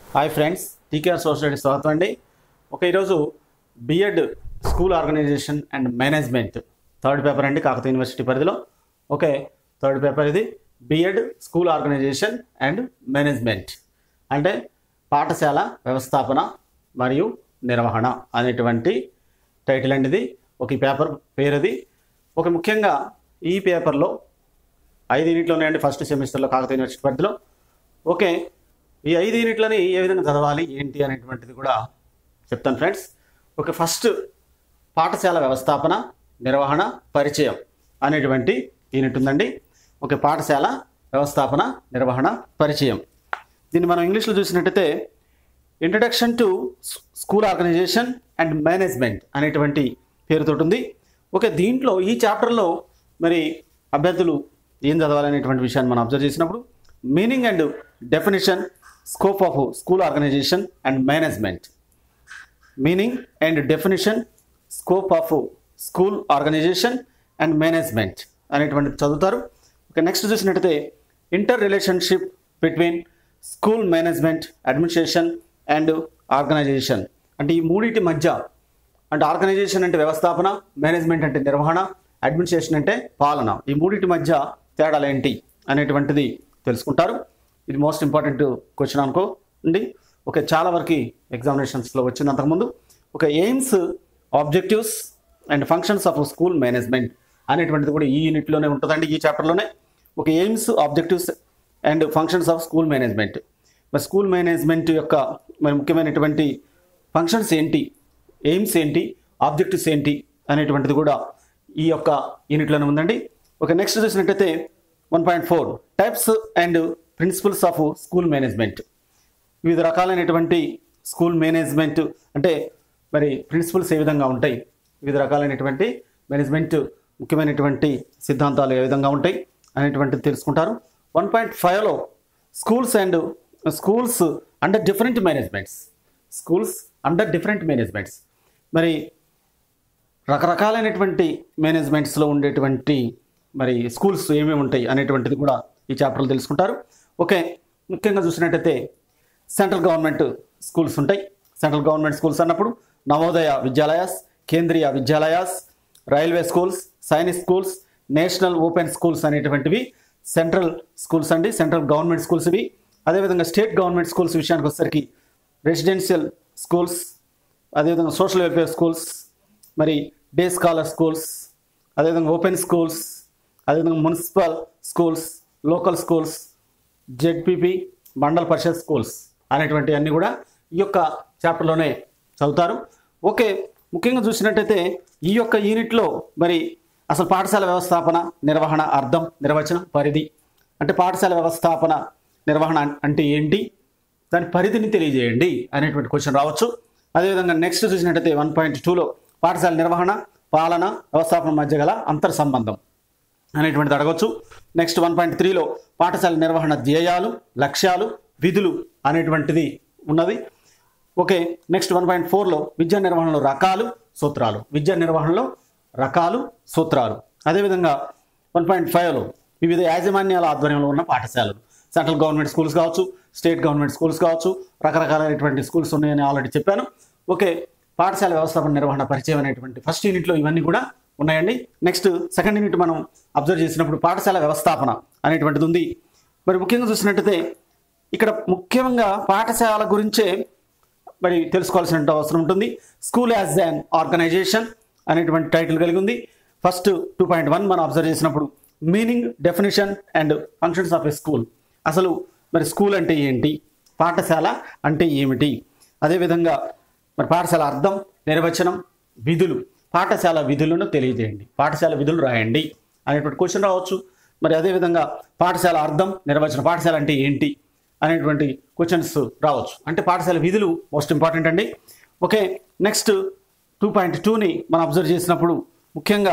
hi friends TKR society స్వాగతం అండి ఒక ఈరోజు B Ed school organisation and management third paper అండి కాకతీయ యూనివర్సిటీ పరిధిలో ఓకే థర్డ్ పేపర్ ఇది B Ed school organisation and management అంటే పాఠశాల వ్యవస్థాపన మరియు నిర్వహణ అనేటువంటి టైటిల్ అండి ఇది ఒక ఈ పేపర్ పేరుది ఒక ముఖ్యంగా ఈ పేపర్లో ఐదు యూనిట్లు ఉన్నాయండి ఫస్ట్ సెమిస్టర్లో కాకతీయ యూనివర్సిటీ పరిధిలో ఓకే ఈ ఐదు యూనిట్లని ఏ విధంగా చదవాలి ఏంటి అనేటువంటిది కూడా చెప్తాను ఫ్రెండ్స్ ఓకే ఫస్ట్ పాఠశాల వ్యవస్థాపన నిర్వహణ పరిచయం అనేటువంటి యూనిట్ ఉందండి ఓకే పాఠశాల వ్యవస్థాపన నిర్వహణ పరిచయం దీన్ని మనం ఇంగ్లీష్లో చూసినట్టయితే introduction to school organisation and management అనేటువంటి పేరుతో ఉంది ఓకే దీంట్లో ఈ చాప్టర్లో మరి అభ్యర్థులు ఏం చదవాలనేటువంటి విషయాన్ని మనం అబ్జర్వ్ చేసినప్పుడు meaning and definition scope of school organisation and management meaning and definition scope of school organisation and management అనేటువంటిది చదువుతారు ఓకే నెక్స్ట్ చూసినట్టయితే inter relationship between school management administration and organisation అంటే ఈ మూడింటి మధ్య అంటే ఆర్గనైజేషన్ అంటే వ్యవస్థాపన మేనేజ్మెంట్ అంటే నిర్వహణ అడ్మినిస్ట్రేషన్ అంటే పాలన ఈ మూడింటి మధ్య తేడాలు ఏంటి అనేటువంటిది తెలుసుకుంటారు ఇది మోస్ట్ ఇంపార్టెంట్ క్వశ్చన్ అనుకో అండి ఓకే చాలా వరకు ఎగ్జామినేషన్స్లో వచ్చింది అంతకుముందు ఒక aims objectives and functions of school management అనేటువంటిది కూడా ఈ యూనిట్లోనే ఉంటుందండి ఈ చాప్టర్లోనే ఒక aims objectives and functions of school management మరి స్కూల్ మేనేజ్మెంట్ యొక్క మరి ముఖ్యమైనటువంటి ఫంక్షన్స్ ఏంటి ఎయిమ్స్ ఏంటి ఆబ్జెక్టివ్స్ ఏంటి అనేటువంటిది కూడా ఈ యొక్క యూనిట్లోనే ఉందండి ఓకే నెక్స్ట్ చూసినట్టయితే one point four types and principles of school management వివిధ రకాలైనటువంటి స్కూల్ మేనేజ్మెంట్ అంటే మరి ప్రిన్సిపల్స్ ఏ విధంగా ఉంటాయి వివిధ రకాలైనటువంటి మేనేజ్మెంట్ ముఖ్యమైనటువంటి సిద్ధాంతాలు ఏ విధంగా ఉంటాయి అనేటువంటిది తెలుసుకుంటారు వన్ పాయింట్ ఫైవ్లో schools and schools under different managements schools under different managements మరి రకరకాలైనటువంటి మేనేజ్మెంట్స్లో ఉండేటువంటి మరి స్కూల్స్ ఏమేమి ఉంటాయి అనేటువంటిది కూడా ఈ చాప్టర్లో తెలుసుకుంటారు ఓకే ముఖ్యంగా చూసినట్టయితే సెంట్రల్ గవర్నమెంట్ స్కూల్స్ ఉంటాయి సెంట్రల్ గవర్నమెంట్ స్కూల్స్ అన్నప్పుడు Navodaya Vidyalayas Kendriya Vidyalayas railway schools Sainik schools national open schools అనేటువంటివి సెంట్రల్ స్కూల్స్ అండి సెంట్రల్ గవర్నమెంట్ స్కూల్స్ ఇవి అదేవిధంగా స్టేట్ గవర్నమెంట్ స్కూల్స్ విషయానికి వచ్చేసరికి రెసిడెన్షియల్ స్కూల్స్ అదేవిధంగా సోషల్ వెల్ఫేర్ స్కూల్స్ మరి డే స్కాలర్ స్కూల్స్ అదేవిధంగా ఓపెన్ స్కూల్స్ అదేవిధంగా municipal schools local schools ZPP Mandal Parishad schools అనేటువంటి అన్నీ కూడా ఈ యొక్క చాప్టర్లోనే చదువుతారు ఓకే ముఖ్యంగా చూసినట్టయితే ఈ యొక్క యూనిట్లో మరి అసలు పాఠశాల వ్యవస్థాపన నిర్వహణ అర్థం నిర్వచనం పరిధి అంటే పాఠశాల వ్యవస్థాపన నిర్వహణ అంటే ఏంటి దాని పరిధిని తెలియజేయండి అనేటువంటి క్వశ్చన్ రావచ్చు అదేవిధంగా నెక్స్ట్ చూసినట్టయితే వన్ పాయింట్ టూలో పాఠశాల నిర్వహణ పాలన వ్యవస్థాపన మధ్య గల అంతర్ సంబంధం అనేటువంటిది అడగవచ్చు నెక్స్ట్ వన్ పాయింట్ త్రీలో పాఠశాల నిర్వహణ ధ్యేయాలు లక్ష్యాలు విధులు అనేటువంటిది ఉన్నది ఓకే నెక్స్ట్ వన్ పాయింట్ ఫోర్లో విద్యా నిర్వహణలో రకాలు సూత్రాలు విద్యా నిర్వహణలో రకాలు సూత్రాలు అదేవిధంగా వన్ పాయింట్ ఫైవ్లో వివిధ యాజమాన్యాల ఆధ్వర్యంలో ఉన్న పాఠశాలలు సెంట్రల్ గవర్నమెంట్ స్కూల్స్ కావచ్చు స్టేట్ గవర్నమెంట్ స్కూల్స్ కావచ్చు రకరకాలైనటువంటి స్కూల్స్ ఉన్నాయని ఆల్రెడీ చెప్పాను ఓకే పాఠశాల వ్యవస్థాపన నిర్వహణ పరిచయం అనేటువంటి ఫస్ట్ యూనిట్లో ఇవన్నీ కూడా ఉన్నాయండి నెక్స్ట్ సెకండ్ యూనిట్ మనం అబ్జర్వ్ చేసినప్పుడు పాఠశాల వ్యవస్థాపన అనేటువంటిది ఉంది మరి ముఖ్యంగా చూసినట్టయితే ఇక్కడ ముఖ్యంగా పాఠశాల గురించే మరి తెలుసుకోవాల్సిన అవసరం ఉంటుంది స్కూల్ యాజ్ అన్ ఆర్గనైజేషన్ అనేటువంటి టైటిల్ కలిగి ఉంది ఫస్ట్ టూ పాయింట్ వన్ మనం అబ్జర్వ్ చేసినప్పుడు meaning definition and functions of a school అసలు మరి స్కూల్ అంటే ఏంటి పాఠశాల అంటే ఏమిటి అదేవిధంగా మరి పాఠశాల అర్థం నిర్వచనం విధులు పాఠశాల విధులను తెలియజేయండి పాఠశాల విధులు రాయండి అనేటువంటి క్వశ్చన్ రావచ్చు మరి అదేవిధంగా పాఠశాల అర్థం నిర్వచనం పాఠశాల అంటే ఏంటి అనేటువంటి క్వశ్చన్స్ రావచ్చు అంటే పాఠశాల విధులు మోస్ట్ ఇంపార్టెంట్ అండి ఓకే నెక్స్ట్ టూ పాయింట్ టూని మనం అబ్జర్వ్ చేసినప్పుడు ముఖ్యంగా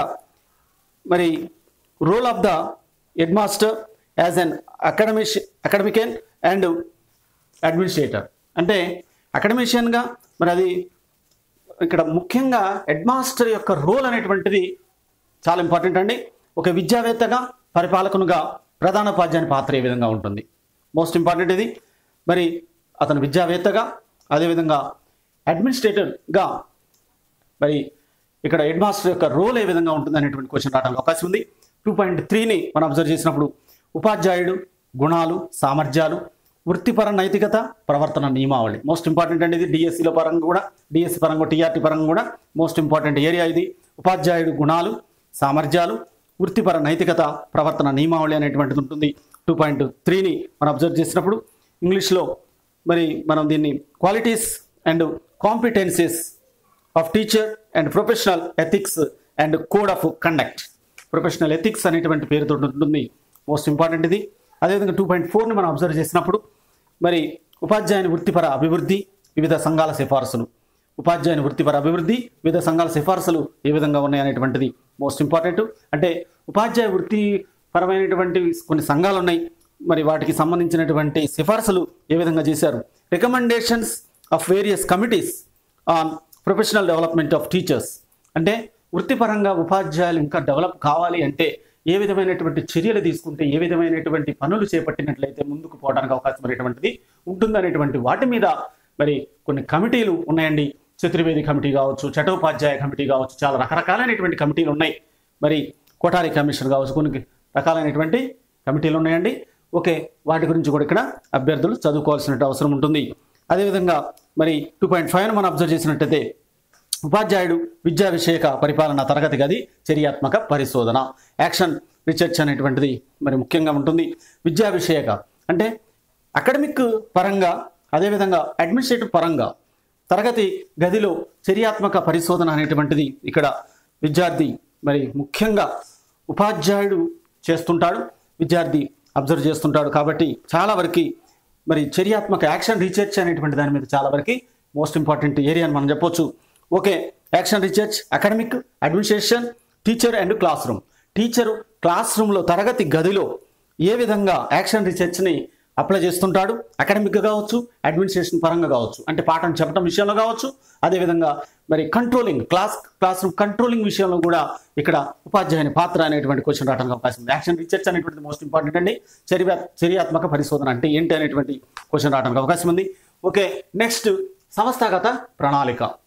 మరి role of the head master as an academic academician and administrator అంటే అకాడమిషియన్గా మరి అది ఇక్కడ ముఖ్యంగా హెడ్ మాస్టర్ యొక్క రోల్ అనేటువంటిది చాలా ఇంపార్టెంట్ అండి ఒక విద్యావేత్తగా పరిపాలకునుగా ప్రధాన ఉపాధ్యాయుని పాత్ర ఏ విధంగా ఉంటుంది మోస్ట్ ఇంపార్టెంట్ ఇది మరి అతను విద్యావేత్తగా అదేవిధంగా అడ్మినిస్ట్రేటర్గా మరి ఇక్కడ హెడ్ మాస్టర్ యొక్క రోల్ ఏ విధంగా ఉంటుంది అనేటువంటి క్వశ్చన్ రావడానికి అవకాశం ఉంది టూ పాయింట్ త్రీని మనం అబ్జర్వ్ చేసినప్పుడు ఉపాధ్యాయుడు గుణాలు సామర్థ్యాలు వృత్తిపర నైతికత ప్రవర్తన నియమావళి మోస్ట్ ఇంపార్టెంట్ అండి ఇది డిఎస్సిలో పరంగా కూడా డిఎస్సి పరంగా టీఆర్టీ పరంగా కూడా మోస్ట్ ఇంపార్టెంట్ ఏరియా ఇది ఉపాధ్యాయుడు గుణాలు సామర్థ్యాలు వృత్తిపర నైతికత ప్రవర్తన నియమావళి అనేటువంటిది ఉంటుంది టూ పాయింట్ త్రీని మనం అబ్జర్వ్ చేసినప్పుడు ఇంగ్లీష్లో మరి మనం దీన్ని qualities and competencies of teacher and professional ethics and code of conduct professional ethics అనేటువంటి పేరుతో ఉంటుంది మోస్ట్ ఇంపార్టెంట్ ఇది అదేవిధంగా టూ పాయింట్ ఫోర్ని మనం అబ్జర్వ్ చేసినప్పుడు మరి ఉపాధ్యాయుని వృత్తిపర అభివృద్ధి వివిధ సంఘాల సిఫార్సులు ఉపాధ్యాయుని వృత్తిపర అభివృద్ధి వివిధ సంఘాల సిఫార్సులు ఏ విధంగా ఉన్నాయి అనేటువంటిది మోస్ట్ ఇంపార్టెంట్ అంటే ఉపాధ్యాయ వృత్తిపరమైనటువంటి కొన్ని సంఘాలు ఉన్నాయి మరి వాటికి సంబంధించినటువంటి సిఫార్సులు ఏ విధంగా చేశారు recommendations of various committees on professional development of teachers అంటే వృత్తిపరంగా ఉపాధ్యాయులు ఇంకా డెవలప్ కావాలి అంటే ఏ విధమైనటువంటి చర్యలు తీసుకుంటే ఏ విధమైనటువంటి పనులు చేపట్టినట్లయితే ముందుకు పోవడానికి అవకాశం అనేటువంటిది ఉంటుందనేటువంటి వాటి మీద మరి కొన్ని కమిటీలు ఉన్నాయండి చతుర్వేది కమిటీ కావచ్చు చటోపాధ్యాయ కమిటీ కావచ్చు చాలా రకరకాలైనటువంటి కమిటీలు ఉన్నాయి మరి కోటారి కమిషన్ కావచ్చు కొన్ని రకాలైనటువంటి కమిటీలు ఉన్నాయండి ఓకే వాటి గురించి కూడా ఇక్కడ అభ్యర్థులు చదువుకోవాల్సిన అవసరం ఉంటుంది అదేవిధంగా మరి టూ పాయింట్ ఫైవ్ మనం అబ్జర్వ్ చేసినట్టయితే ఉపాధ్యాయుడు విద్యా విషయక పరిపాలన తరగతి గది చర్యాత్మక పరిశోధన యాక్షన్ రీసెర్చ్ అనేటువంటిది మరి ముఖ్యంగా ఉంటుంది విద్యా విషయక అంటే అకాడమిక్ పరంగా అదేవిధంగా అడ్మినిస్ట్రేటివ్ పరంగా తరగతి గదిలో చర్యాత్మక పరిశోధన అనేటువంటిది ఇక్కడ విద్యార్థి మరి ముఖ్యంగా ఉపాధ్యాయుడు చేస్తుంటాడు విద్యార్థి అబ్జర్వ్ చేస్తుంటాడు కాబట్టి చాలా వరకు మరి చర్యాత్మక యాక్షన్ రీసెర్చ్ అనేటువంటి దాని మీద చాలా వరకు మోస్ట్ ఇంపార్టెంట్ ఏరియా అని మనం చెప్పొచ్చు okay action research academic administration teacher and classroom teacher క్లాస్ రూమ్లో తరగతి గదిలో ఏ విధంగా యాక్షన్ రీసెర్చ్ని అప్లై చేస్తుంటాడు అకాడమిక్గా కావచ్చు అడ్మినిస్ట్రేషన్ పరంగా కావచ్చు అంటే పాఠం చెప్పడం విషయంలో కావచ్చు అదేవిధంగా మరి controlling class classroom controlling విషయంలో కూడా ఇక్కడ ఉపాధ్యాయుని పాత్ర అనేటువంటి క్వశ్చన్ రావడానికి అవకాశం ఉంది యాక్షన్ రీసెర్చ్ అనేటువంటిది మోస్ట్ ఇంపార్టెంట్ అండి చర్య చర్యాత్మక పరిశోధన అంటే ఏంటి అనేటువంటి క్వశ్చన్ రావడానికి అవకాశం ఉంది ఓకే నెక్స్ట్ సంస్థాగత ప్రణాళిక